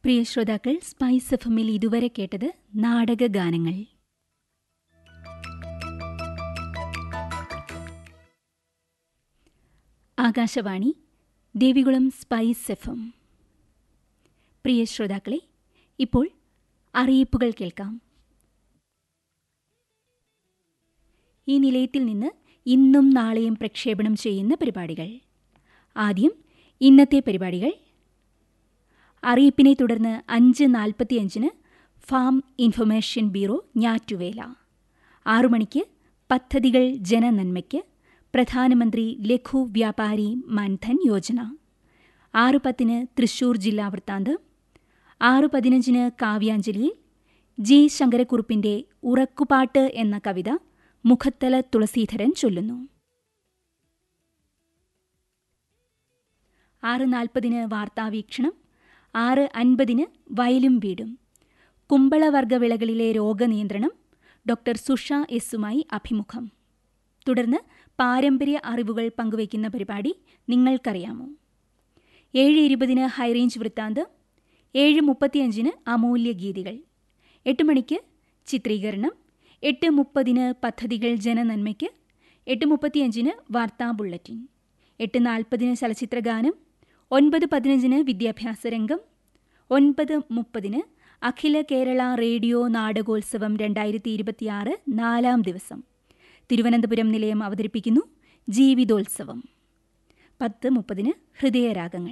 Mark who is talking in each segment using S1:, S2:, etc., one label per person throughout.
S1: പ്രിയ ശ്രോതാക്കൾ സ്പൈസ് എഫമിൽ ഇതുവരെ കേട്ടത് നാടക ഗാനങ്ങൾ ആകാശവാണി ദേവികുളം സ്പൈസ് എഫ് എം പ്രിയ ശ്രോതാക്കളെ ഇപ്പോൾ അറിയിപ്പുകൾ കേൾക്കാം ഈ നിലയത്തിൽ നിന്ന് ഇന്നും നാളെയും പ്രക്ഷേപണം ചെയ്യുന്ന പരിപാടികൾ ആദ്യം ഇന്നത്തെ പരിപാടികൾ അറിയിപ്പിനെ തുടർന്ന് അഞ്ച് നാൽപ്പത്തിയഞ്ചിന് ഫാം ഇൻഫർമേഷൻ ബ്യൂറോ ഞാറ്റുവേല ആറു മണിക്ക് പദ്ധതികൾ ജനനന്മയ്ക്ക് പ്രധാനമന്ത്രി ലഘു വ്യാപാരി മാൻധൻ യോജന ആറ് പത്തിന് തൃശൂർ ജില്ലാ വൃത്താന്ത് ആറ് പതിനഞ്ചിന് കാവ്യാഞ്ജലിയിൽ ജി ശങ്കരക്കുറുപ്പിന്റെ ഉറക്കുപാട്ട് എന്ന കവിത മുഖത്തല തുളസീധരൻ ചൊല്ലുന്നു ആറ് നാൽപ്പതിന് വാർത്താവീക്ഷണം ആറ് അൻപതിന് വയലും വീടും കുമ്പളവർഗ വിളകളിലെ രോഗനിയന്ത്രണം ഡോക്ടർ സുഷ എസുമായി അഭിമുഖം തുടർന്ന് പാരമ്പര്യ അറിവുകൾ പങ്കുവയ്ക്കുന്ന പരിപാടി നിങ്ങൾക്കറിയാമോ ഏഴ് ഇരുപതിന് ഹൈറേഞ്ച് വൃത്താന്ത് ഏഴ് മുപ്പത്തിയഞ്ചിന് അമൂല്യ ഗീതികൾ എട്ട് മണിക്ക് ചിത്രീകരണം എട്ട് മുപ്പതിന് പദ്ധതികൾ ജനനന്മയ്ക്ക് എട്ട് മുപ്പത്തിയഞ്ചിന് വാർത്താ ബുള്ളറ്റിൻ എട്ട് നാൽപ്പതിന് ചലച്ചിത്രഗാനം ഒൻപത് പതിനഞ്ചിന് വിദ്യാഭ്യാസ രംഗം ഒൻപത് മുപ്പതിന് അഖില കേരള റേഡിയോ നാടകോത്സവം രണ്ടായിരത്തി ഇരുപത്തിയാറ് നാലാം ദിവസം തിരുവനന്തപുരം നിലയം അവതരിപ്പിക്കുന്നു ജീവിതോത്സവം പത്ത് മുപ്പതിന് ഹൃദയരാഗങ്ങൾ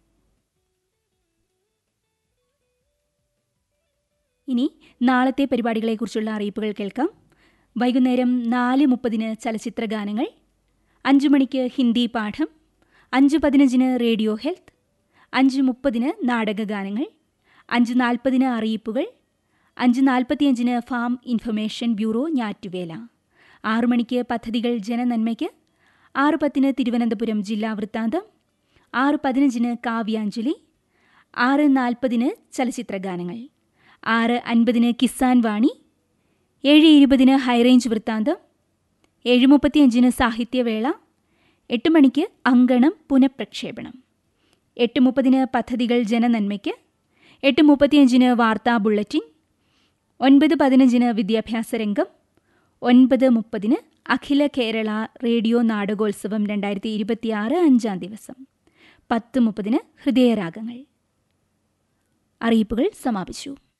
S1: ഇനി നാളത്തെ പരിപാടികളെക്കുറിച്ചുള്ള അറിയിപ്പുകൾ കേൾക്കാം വൈകുന്നേരം നാല് മുപ്പതിന് ചലച്ചിത്ര ഗാനങ്ങൾ അഞ്ചു മണിക്ക് ഹിന്ദി പാഠം അഞ്ച് പതിനഞ്ചിന് റേഡിയോ ഹെൽത്ത് അഞ്ച് മുപ്പതിന് നാടകഗാനങ്ങൾ അഞ്ച് നാൽപ്പതിന് അറിയിപ്പുകൾ അഞ്ച് നാൽപ്പത്തിയഞ്ചിന് ഫാം ഇൻഫർമേഷൻ ബ്യൂറോ ഞാറ്റുവേല ആറു മണിക്ക് പദ്ധതികൾ ജനനന്മയ്ക്ക് ആറ് പത്തിന് തിരുവനന്തപുരം ജില്ലാ വൃത്താന്തം ആറ് പതിനഞ്ചിന് കാവ്യാഞ്ജലി ആറ് നാൽപ്പതിന് ചലച്ചിത്രഗാനങ്ങൾ ആറ് അൻപതിന് കിസാൻ വാണി ഏഴ് ഇരുപതിന് ഹൈറേഞ്ച് വൃത്താന്തം ഏഴ് മുപ്പത്തിയഞ്ചിന് സാഹിത്യവേള എട്ട് മണിക്ക് അങ്കണം പുനഃപ്രക്ഷേപണം എട്ട് മുപ്പതിന് പദ്ധതികൾ ജനനന്മയ്ക്ക് എട്ട് മുപ്പത്തിയഞ്ചിന് വാർത്താ ബുള്ളറ്റിൻ ഒൻപത് പതിനഞ്ചിന് വിദ്യാഭ്യാസ രംഗം ഒൻപത് മുപ്പതിന് അഖില കേരള റേഡിയോ നാടകോത്സവം രണ്ടായിരത്തി ഇരുപത്തിയാറ് അഞ്ചാം ദിവസം പത്ത് മുപ്പതിന് ഹൃദയരാഗങ്ങൾ അറിയിപ്പുകൾ സമാപിച്ചു